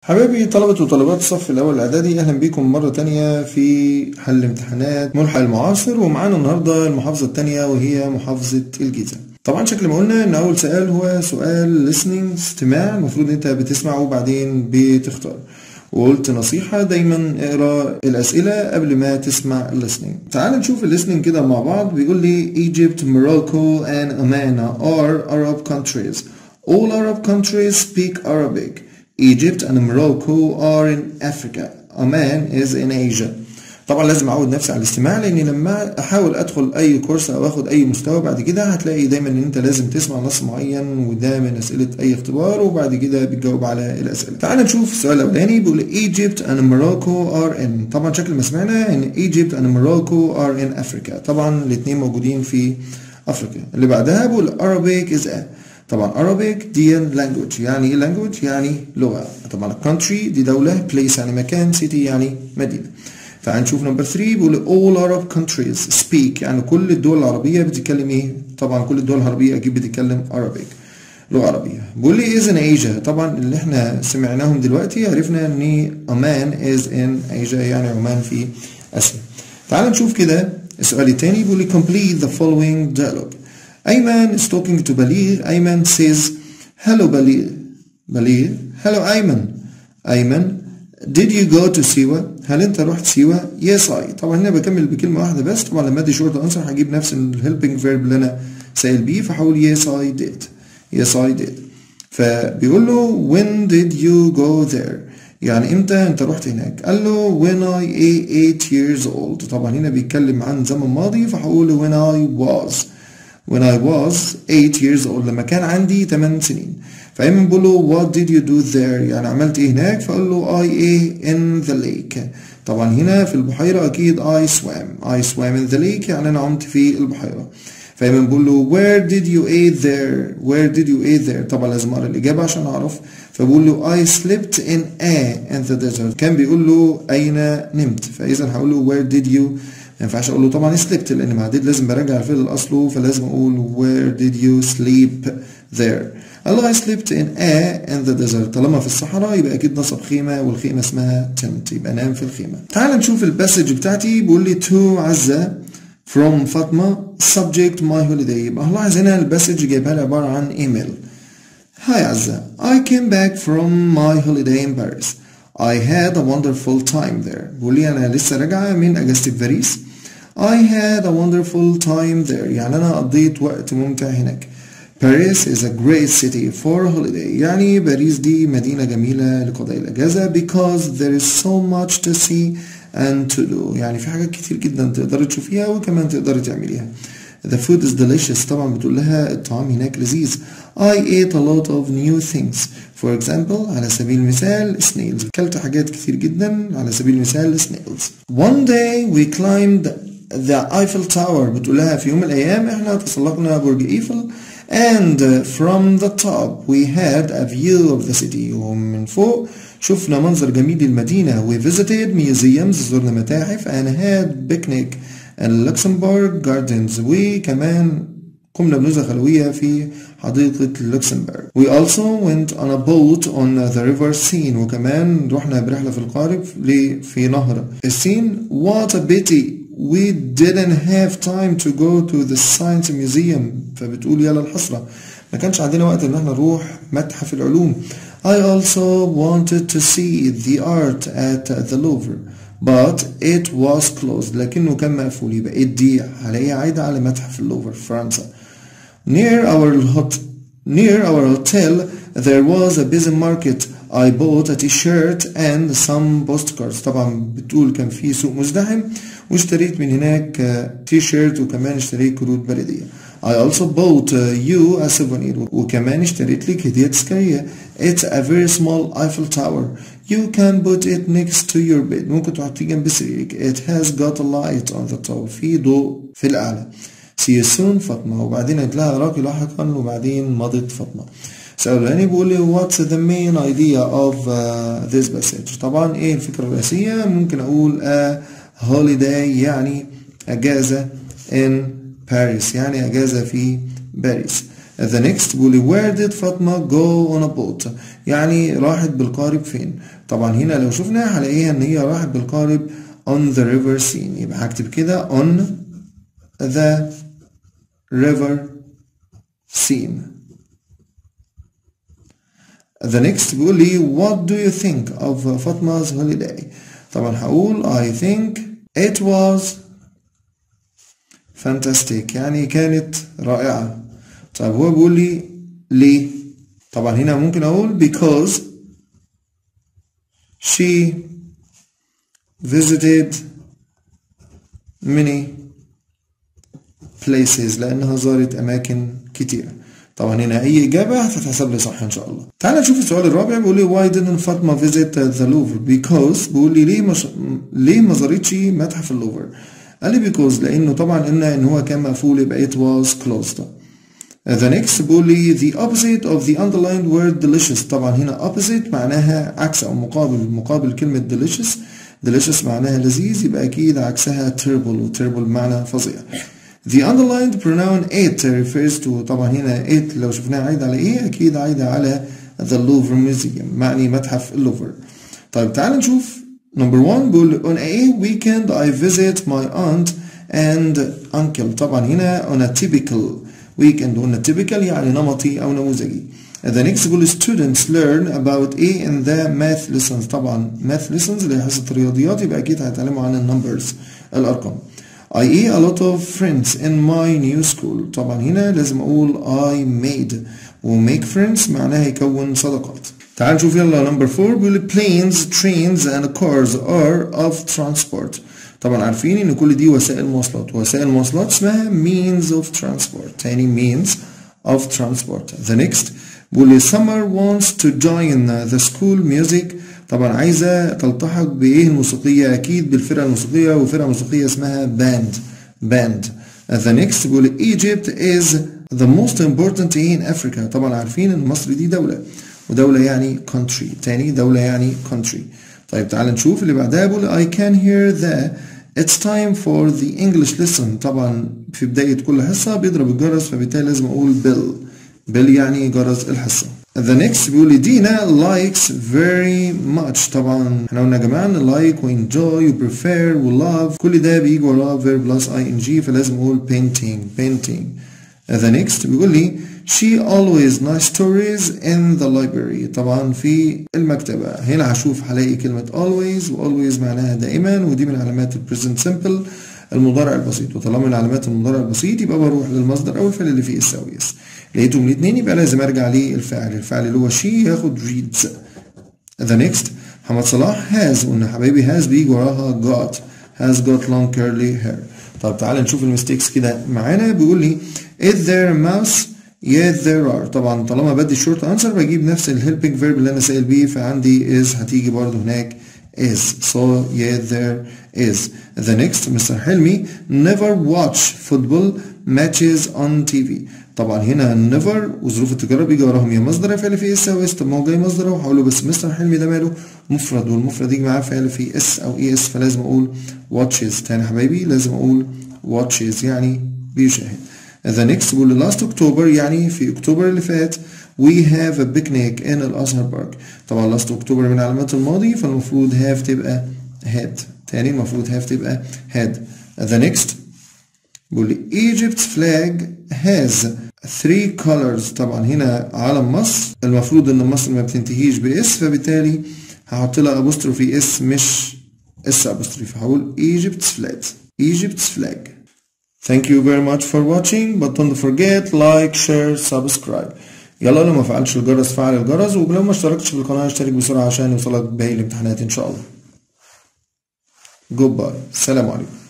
حبايبي طلبة وطالبات الصف الأول الإعدادي أهلا بكم مرة تانية في حل امتحانات ملحق المعاصر ومعانا النهاردة المحافظة التانية وهي محافظة الجيزة طبعا شكل ما قلنا إن أول سؤال هو سؤال listening استماع المفروض أنت بتسمع وبعدين بتختار وقلت نصيحة دايما اقرا الأسئلة قبل ما تسمع الليسننج تعال نشوف الليسننج كده مع بعض بيقول لي Egypt, Morocco and Oman are Arab countries All Arab countries speak Arabic Egypt and Morocco are in Africa Oman is in Asia طبعا لازم اعود نفسي على الاستماع لان لما احاول ادخل اي كورس او اخد اي مستوى بعد كده هتلاقي دايما ان انت لازم تسمع نص معين وده من اسئله اي اختبار وبعد كده بتجاوب على الاسئله تعال نشوف السؤال الاولاني بيقول Egypt and Morocco are in طبعا شكل ما سمعنا ان Egypt and Morocco are in Africa طبعا الاثنين موجودين في افريقيا اللي بعدها بيقول Arabic is a طبعا Arabic دي language يعني ايه language يعني لغه طبعا country دي دوله place يعني مكان city يعني مدينه فهنشوف نمبر 3 بيقول all Arab countries speak يعني كل الدول العربية بتتكلم ايه؟ طبعا كل الدول العربية أكيد بتتكلم Arabic لغة عربية بيقول لي is in Asia طبعا اللي احنا سمعناهم دلوقتي عرفنا ان عمان is in Asia يعني عمان في آسيا تعال نشوف كده السؤال التاني بيقول لي complete the following dialogue أيمن is talking to بليغ أيمن says hello بليغ بليغ hello أيمن أيمن Did you go to سيوة؟ هل أنت رحت سيوة؟ Yes I. طبعا هنا بكمل بكلمة واحدة بس طبعا لما أدي شورت أنسر هجيب نفس الهيلبنج فيرب اللي أنا سائل بيه فهقول yes I did. Yes I did. فبيقول له when did you go there؟ يعني امتى انت رحت هناك؟ قال له when I eight years old. طبعا هنا بيتكلم عن زمن ماضي فهقول له when I was. when I was 8 years old لما كان عندي 8 سنين فأيمن بقول له what did you do there يعني عملت ايه هناك فقال له I ate in the lake طبعا هنا في البحيرة أكيد I swam I swam in the lake يعني أنا عمت في البحيرة فأيمن بقول له where did you eat there where did you eat there طبعا لازم أقرأ الإجابة عشان أعرف فبقول له I slept in a in the desert كان بيقول له أين نمت فإذا هقول له where did you ما ينفعش اقول له طبعا slept لان مع did لازم براجع الفعل لاصله فلازم اقول where did you sleep there قال له I slept in a in the desert طالما في الصحراء يبقى اكيد نصب خيمه والخيمه اسمها tent يبقى نام في الخيمه تعال نشوف الباسج بتاعتي بيقول لي to عزه from فاطمه subject my holiday يبقى هلاحظ هنا الباسج جايبها لي عباره عن ايميل Hi عزه I came back from my holiday in Paris I had a wonderful time there بيقول لي أنا لسه راجعة من أجازتي في باريس I had a wonderful time there يعني أنا قضيت وقت ممتع هناك Paris is a great city for holiday يعني باريس دي مدينة جميلة لقضاء الأجازة because there is so much to see and to do يعني في حاجات كتير جدا تقدري تشوفيها وكمان تقدري تعمليها The food is delicious طبعا بتقول لها الطعام هناك لذيذ I ate a lot of new things For example على سبيل المثال snails كلت حاجات كتير جدا على سبيل المثال snails One day we climbed the Eiffel Tower بتقول لها في يوم من الأيام احنا تسلقنا برج إيفل and from the top we had a view of the city ومن فوق شفنا منظر جميل للمدينة we visited museums زرنا متاحف and had picnic and Luxembourg Gardens وكمان قمنا بنزهة خلوية في حديقة لوكسمبورغ. We also went on a boat on the river Seine وكمان رحنا برحلة في القارب في نهر السين. What a pity we didn't have time to go to the science museum فبتقول يا للحسرة ما كانش عندنا وقت ان احنا نروح متحف العلوم. I also wanted to see the art at the Louvre. but it was closed لكنه كان مقفول يبقى it دي هلاقيها عايدة على متحف اللوفر في فرنسا near our hot near our hotel there was a busy market I bought a t-shirt and some postcards طبعا بتقول كان في سوق مزدحم واشتريت من هناك تي شيرت وكمان اشتريت كروت بلدية I also bought you a souvenir وكمان اشتريت لك هدية تذكارية It's a very small Eiffel Tower You can put it next to your bed ممكن تحطيه جنب سريرك It has got a light on the top في ضوء في الأعلى See you soon فاطمة وبعدين قلت لها أراك لاحقا وبعدين مضت فاطمة السؤال الثاني بيقول لي what's the main idea of uh, this passage طبعا ايه الفكرة الرئيسية ممكن أقول a holiday يعني أجازة in Paris يعني أجازة في باريس the next بيقول لي where did فاطمة go on a boat يعني راحت بالقارب فين طبعا هنا لو شفنا هلاقيها ان هي راحت بالقارب on the river scene يبقى هكتب كده on the river scene the next بيقول لي what do you think of فاطمه's holiday طبعا هقول I think it was fantastic يعني كانت رائعة طيب هو بيقول لي ليه طبعا هنا ممكن اقول because she visited many places لأنها زارت أماكن كتيرة طبعا هنا أي إجابة هتتحسب لي صح إن شاء الله تعال نشوف السؤال الرابع بيقول لي why didn't فاطمة visit the Louvre because بيقول لي ليه مش... ليه ما زارتش متحف اللوفر قال لي because لأنه طبعا قلنا إن هو كان مقفول يبقى it was closed The next بيقول لي the opposite of the underlined word delicious طبعا هنا opposite معناها عكس أو مقابل مقابل كلمة delicious delicious معناها لذيذ يبقى أكيد عكسها terrible و terrible بمعنى فظيع The underlined pronoun it refers to طبعا هنا it لو شفناها عايدة على إيه أكيد عايدة على the Louvre Museum معني متحف اللوفر طيب تعال نشوف number one بيقول on a weekend I visit my aunt and uncle طبعا هنا on a typical weekend قلنا typical يعني نمطي أو نموذجي The next بيقول students learn about A in the math lessons طبعا math lessons اللي هي حصة الرياضيات يبقى أكيد هيتعلموا عن النمبرز الأرقام I eat a lot of friends in my new school طبعا هنا لازم أقول I made و make friends معناها يكون صداقات تعال نشوف يلا number 4 بيقول planes trains and cars are of transport طبعا عارفين ان كل دي وسائل مواصلات وسائل مواصلات اسمها means of transport تاني means of transport the next بيقول لي summer wants to join the school music طبعا عايزة تلتحق بإيه الموسيقية أكيد بالفرقة الموسيقية وفرقة موسيقية اسمها band band the next بيقول لي Egypt is the most important in Africa طبعا عارفين ان مصر دي دولة ودولة يعني country تاني دولة يعني country طيب تعال نشوف اللي بعدها بيقول I can hear the It's time for the English lesson طبعا في بداية كل حصة بيضرب الجرس فبالتالي لازم أقول bell bell يعني جرس الحصة The next بيقول لي دينا likes very much طبعا احنا قلنا يا جماعة ان like و enjoy و prefer و love كل ده بيجي وراه verb plus ing فلازم أقول painting painting The next بيقول لي She always nice stories in the library طبعا في المكتبة هنا هشوف هلاقي كلمة always و always معناها دائما ودي من علامات ال present simple المضارع البسيط وطالما من علامات المضارع البسيط يبقى بروح للمصدر أو الفعل اللي فيه اس أو يس لقيتهم الاثنين يبقى لازم أرجع للفعل الفعل اللي هو she ياخد reads The next محمد صلاح has قلنا حبايبي has بيجي وراها got has got long curly hair طب تعالى نشوف المستيكس كده معانا بيقول لي is there a mouse yes there are طبعا طالما بدي شورت انسر بجيب نفس الهيلبينج فيرب اللي انا سائل بيه فعندي is هتيجي برضه هناك is so yeah there is the next مستر حلمي never watch football matches on TV طبعا هنا never وظروف التجارة بيجي وراهم يا مصدر يا فعل في اس او اس طب ما هو جاي مصدر اهو هقول له بس مستر حلمي ده ماله مفرد والمفرد يجي معاه فعل في اس او اي اس فلازم اقول watches تاني يا حبايبي لازم اقول watches يعني بيشاهد The next بيقول last October يعني في أكتوبر اللي فات we have a picnic in الأزهر بارك طبعا last October من علامات الماضي فالمفروض have تبقى had تاني المفروض have تبقى had The next بيقول لي Egypt's flag has three colors طبعا هنا علم مصر المفروض ان مصر ما بتنتهيش باس فبالتالي هحط لها ابوستروفي اس مش اس ابوستروفي هقول Egypt's flag Egypt's flag Thank you very much for watching but don't forget like share subscribe يلا لو ما فعلتش الجرس فعل الجرس ولو ما اشتركتش في القناة اشترك بسرعة عشان يوصلك باقي الامتحانات ان شاء الله Goodbye السلام عليكم